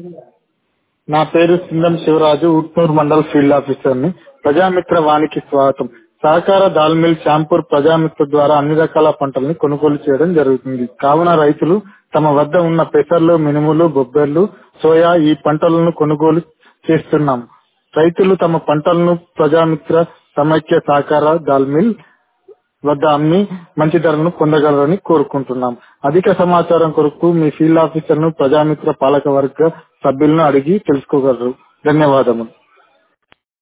నా పేరు Sindam Sivaraju Utnoor mandal field officer ని ప్రజామిత్ర వానికి స్వాగతం సహకార దాల్ మిల్ షాంపూర్ ప్రజామిత్ర ద్వారా అన్ని రకాల పంటల్ని కొనుగోలు చేయడం జరుగుతుంది కావున రైతులు తమ వద్ద ఉన్న పెసర్లు మినుములు బొబ్బెర్లు సోయా ఈ పంటలను కొనుగోలు చేస్తున్నాం రైతులు తమ పంటలను ప్రజామిత్ర సమైక్య సహకార దాల్ మిల్ వద్ద అమ్మి మంచి ధరను పొందగలరని కోరుకుంటున్నాం అధిక సమాచారం కొరకు మీ ఫీల్డ్ ఆఫీసర్ ను ప్రజామిత్ర పాలక వర్గ సభ్యులను అడిగి తెలుసుకోగలరు ధన్యవాదములు